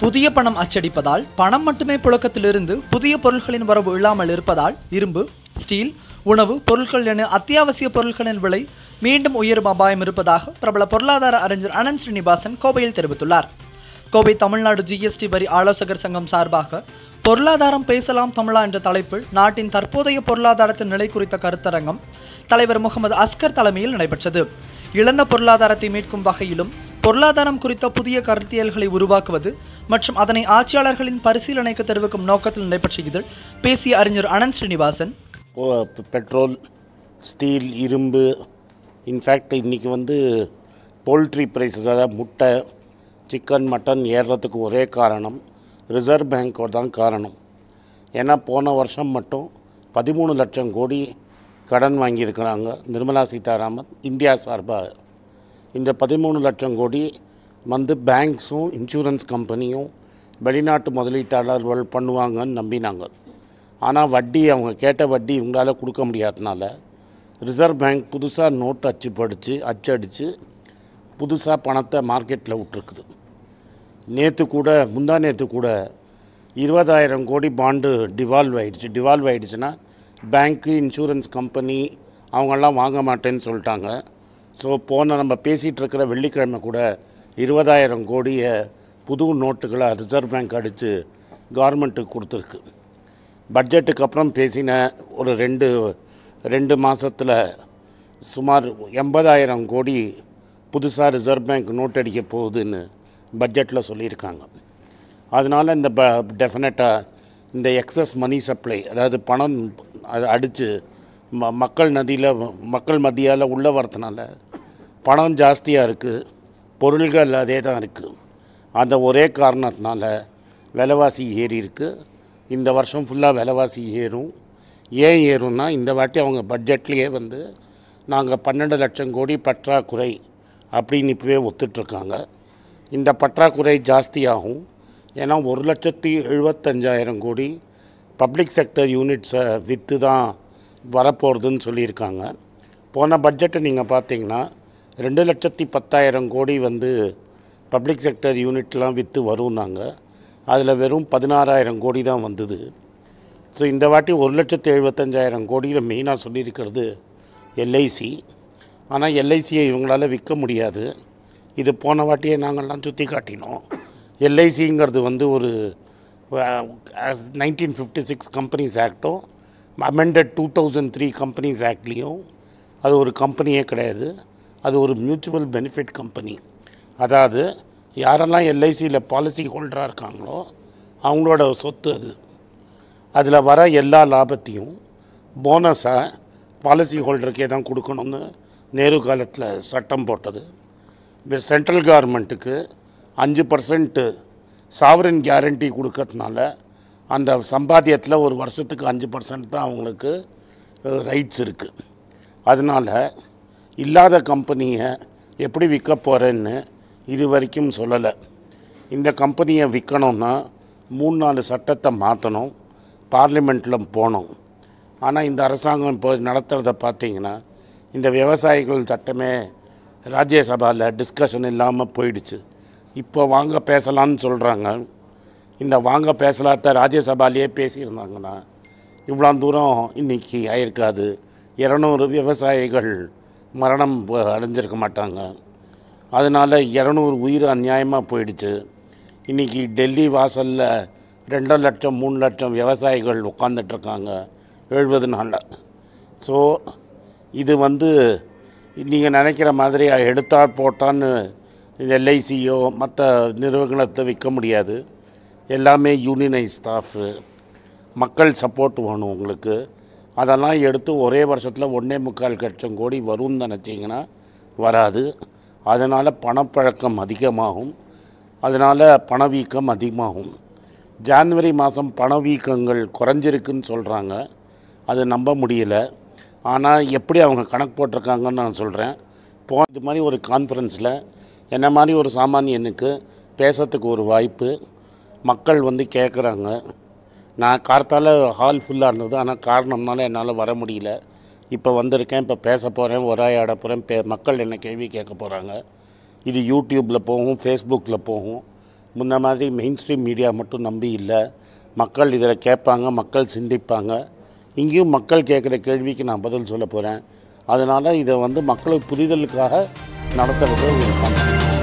புதிய பணம் அச்சடிப்பதால் பணம் மட்டுமே புழக்கத்திலிருந்து புதிய பொருட்களின் வரவு இல்லாமல் இருப்பதால் இரும்பு ஸ்டீல் உணவு பொருட்கள் என அத்தியாவசிய பொருட்களின் விலை மீண்டும் உயரும் அபாயம் இருப்பதாக பிரபல பொருளாதார அறிஞர் அனந்த் ஸ்ரீனிவாசன் கோவையில் தெரிவித்துள்ளார் கோவை தமிழ்நாடு ஜிஎஸ்டி வரி ஆலோசகர் சங்கம் சார்பாக பொருளாதாரம் பேசலாம் தமிழா என்ற தலைப்பில் நாட்டின் தற்போதைய பொருளாதாரத்தின் நிலை குறித்த கருத்தரங்கம் தலைவர் முகமது அஸ்கர் தலைமையில் நடைபெற்றது இழந்த பொருளாதாரத்தை மீட்கும் வகையிலும் பொருளாதாரம் குறித்த புதிய கருத்தியல்களை உருவாக்குவது மற்றும் அதனை ஆட்சியாளர்களின் பரிசீலனைக்கு தெரிவிக்கும் நோக்கத்தில் நடைபெற்ற இதில் பேசிய அறிஞர் அனந்த் ஸ்ரீனிவாசன் ஓ- பெ- பெட்ரோல் ஸ்டீல் இரும்பு இன்ஃபேக்ட் இன்றைக்கி வந்து போல்ட்ரி ப்ரைஸஸ் அதாவது முட்டை சிக்கன் மட்டன் ஏறுறதுக்கு ஒரே காரணம் ரிசர்வ் பேங்க்கோட தான் காரணம் ஏன்னா போன வருஷம் மட்டும் பதிமூணு லட்சம் கோடி கடன் வாங்கியிருக்கிறாங்க நிர்மலா சீதாராமன் இந்தியா சார்பாக இந்த பதிமூணு லட்சம் கோடி வந்து பேங்க்ஸும் இன்சூரன்ஸ் கம்பெனியும் வெளிநாட்டு முதலீட்டாளர்கள் பண்ணுவாங்கன்னு நம்பினாங்க ஆனால் வட்டி அவங்க கேட்ட வட்டி இவங்களால கொடுக்க முடியாதனால ரிசர்வ் பேங்க் புதுசாக நோட் அச்சு படித்து அச்சடித்து புதுசாக பணத்தை மார்க்கெட்டில் விட்டுருக்குது நேற்று கூட முந்தா நேற்று கூட இருபதாயிரம் கோடி பாண்டு டிவால்வ் ஆயிடுச்சு டிவால்வ் ஆயிடுச்சுன்னா பேங்க்கு இன்சூரன்ஸ் கம்பெனி அவங்கெல்லாம் வாங்க மாட்டேன்னு சொல்லிட்டாங்க ஸோ போன நம்ம பேசிகிட்டு இருக்கிற வெள்ளிக்கிழமை கூட இருபதாயிரம் கோடியை புது நோட்டுகளை ரிசர்வ் பேங்க் அடித்து கவர்மெண்ட்டுக்கு கொடுத்துருக்கு பட்ஜெட்டுக்கு அப்புறம் பேசின ஒரு ரெண்டு ரெண்டு மாதத்தில் சுமார் எண்பதாயிரம் கோடி புதுசாக ரிசர்வ் பேங்க் நோட் அடிக்க போகுதுன்னு பட்ஜெட்டில் சொல்லியிருக்காங்க அதனால் இந்த ப டெஃபினட்டாக இந்த எக்ஸஸ் மணி சப்ளை அதாவது பணம் அது அடித்து ம மக்கள் நதியில் மக்கள் மத்தியால் உள்ள வரதுனால பணம் ஜாஸ்தியாக இருக்குது பொருள்கள் அதே தான் இருக்குது அந்த ஒரே காரணத்தினால விலைவாசி ஏறி இருக்கு இந்த வருஷம் ஃபுல்லாக விலைவாசி ஏறும் ஏன் ஏறும்னா இந்த வாட்டி அவங்க பட்ஜெட்லேயே வந்து நாங்கள் பன்னெண்டு லட்சம் கோடி பற்றாக்குறை அப்படின்னு இப்போவே ஒத்துட்ருக்காங்க இந்த பற்றாக்குறை ஜாஸ்தியாகும் ஏன்னா ஒரு லட்சத்தி எழுபத்தஞ்சாயிரம் கோடி பப்ளிக் செக்டர் யூனிட்ஸை விற்று தான் வரப்போகிறதுன்னு சொல்லியிருக்காங்க போன பட்ஜெட்டை நீங்கள் பார்த்தீங்கன்னா ரெண்டு லட்சத்தி பத்தாயிரம் கோடி வந்து பப்ளிக் செக்டர் யூனிட்லாம் விற்று வரும்னாங்க அதில் வெறும் பதினாறாயிரம் கோடி தான் வந்தது ஸோ இந்த வாட்டி ஒரு லட்சத்து எழுபத்தஞ்சாயிரம் கோடியில் மெயினாக சொல்லியிருக்கிறது எல்ஐசி ஆனால் எல்ஐசியை இவங்களால விற்க முடியாது இது போன வாட்டியே நாங்கள்லாம் சுற்றி காட்டினோம் எல்ஐசிங்கிறது வந்து ஒரு நைன்டீன் ஃபிஃப்டி சிக்ஸ் கம்பெனிஸ் ஆக்டும் amended two thousand three companies ஆக்ட்லேயும் அது ஒரு கம்பெனியே கிடையாது அது ஒரு மியூச்சுவல் பெனிஃபிட் கம்பெனி அதாவது யாரெல்லாம் எல்ஐசியில் பாலிசி ஹோல்டராக இருக்காங்களோ அவங்களோட சொத்து அது அதில் வர எல்லா லாபத்தையும் போனஸாக பாலிசி ஹோல்டருக்கே தான் கொடுக்கணும்னு நேரு காலத்தில் சட்டம் போட்டது இந்த சென்ட்ரல் கவர்மெண்ட்டுக்கு அஞ்சு பர்சன்ட்டு சாவரன் கேரண்டி கொடுக்கறதுனால அந்த சம்பாத்தியத்தில் ஒரு வருஷத்துக்கு அஞ்சு பர்சன்ட் தான் அவங்களுக்கு ரைட்ஸ் இருக்குது அதனால் இல்லாத கம்பெனியை எப்படி விற்க போகிறேன்னு இது வரைக்கும் சொல்லலை இந்த கம்பெனியை விற்கணும்னா மூணு நாலு சட்டத்தை மாற்றணும் பார்லிமெண்ட்டில் போகணும் ஆனால் இந்த அரசாங்கம் இப்போ நடத்துகிறத பார்த்தீங்கன்னா இந்த விவசாயிகள் சட்டமே ராஜ்யசபாவில் டிஸ்கஷன் இல்லாமல் போயிடுச்சு இப்போ வாங்க பேசலான்னு சொல்கிறாங்க இந்த வாங்க பேசலாத்த ராஜ்யசபாலேயே பேசியிருந்தாங்கன்னா இவ்வளோ தூரம் இன்றைக்கி ஆயிருக்காது இரநூறு விவசாயிகள் மரணம் ப- அடைஞ்சிருக்க மாட்டாங்க அதனால் இரநூறு உயிர் அநியாயமாக போயிடுச்சு இன்றைக்கி டெல்லி வாசலில் ரெண்டு லட்சம் மூணு லட்சம் விவசாயிகள் உட்காந்துட்ருக்காங்க எழுபது நாளில் ஸோ இது வந்து நீங்கள் நினைக்கிற மாதிரி எடுத்தால் போட்டான்னு எல்ஐசியோ மற்ற நிறுவனத்தை விற்க முடியாது எல்லாமே யூனியனைஸ் ஸ்டாஃபு மக்கள் சப்போர்ட் வேணும் உங்களுக்கு அதெல்லாம் எடுத்து ஒரே வருஷத்தில் ஒன்றே முக்கால் லட்சம் கோடி வரும்னு நினச்சிங்கன்னா வராது அதனால் பணப்பழக்கம் அதிகமாகும் அதனால் பணவீக்கம் அதிகமாகும் ஜான்வரி மாதம் பணவீக்கங்கள் குறைஞ்சிருக்குன்னு சொல்கிறாங்க அது நம்ப முடியல ஆனால் எப்படி அவங்க கணக்கு போட்டிருக்காங்கன்னு நான் சொல்கிறேன் போ இது மாதிரி ஒரு கான்ஃபரன்ஸில் என்ன மாதிரி ஒரு சாமானியனுக்கு பேசுறதுக்கு ஒரு வாய்ப்பு மக்கள் வந்து கேட்குறாங்க நான் கார்த்தால ஹால் ஃபுல்லாக இருந்தது ஆனால் காரணம்னால என்னால் வர முடியல இப்போ வந்திருக்கேன் இப்போ பேச போகிறேன் உரையாட போகிறேன் பே மக்கள் என்ன கேள்வி கேட்க போகிறாங்க இது யூடியூப்பில் போகும் ஃபேஸ்புக்கில் போகும் முன்ன மாதிரி மெயின் ஸ்ட்ரீம் மீடியா மட்டும் நம்பி இல்லை மக்கள் இதில் கேட்பாங்க மக்கள் சிந்திப்பாங்க இங்கேயும் மக்கள் கேட்குற கேள்விக்கு நான் பதில் சொல்ல போகிறேன் அதனால் இதை வந்து மக்களுக்கு புரிதலுக்காக நடத்துறது ஒரு கான்செப்ட்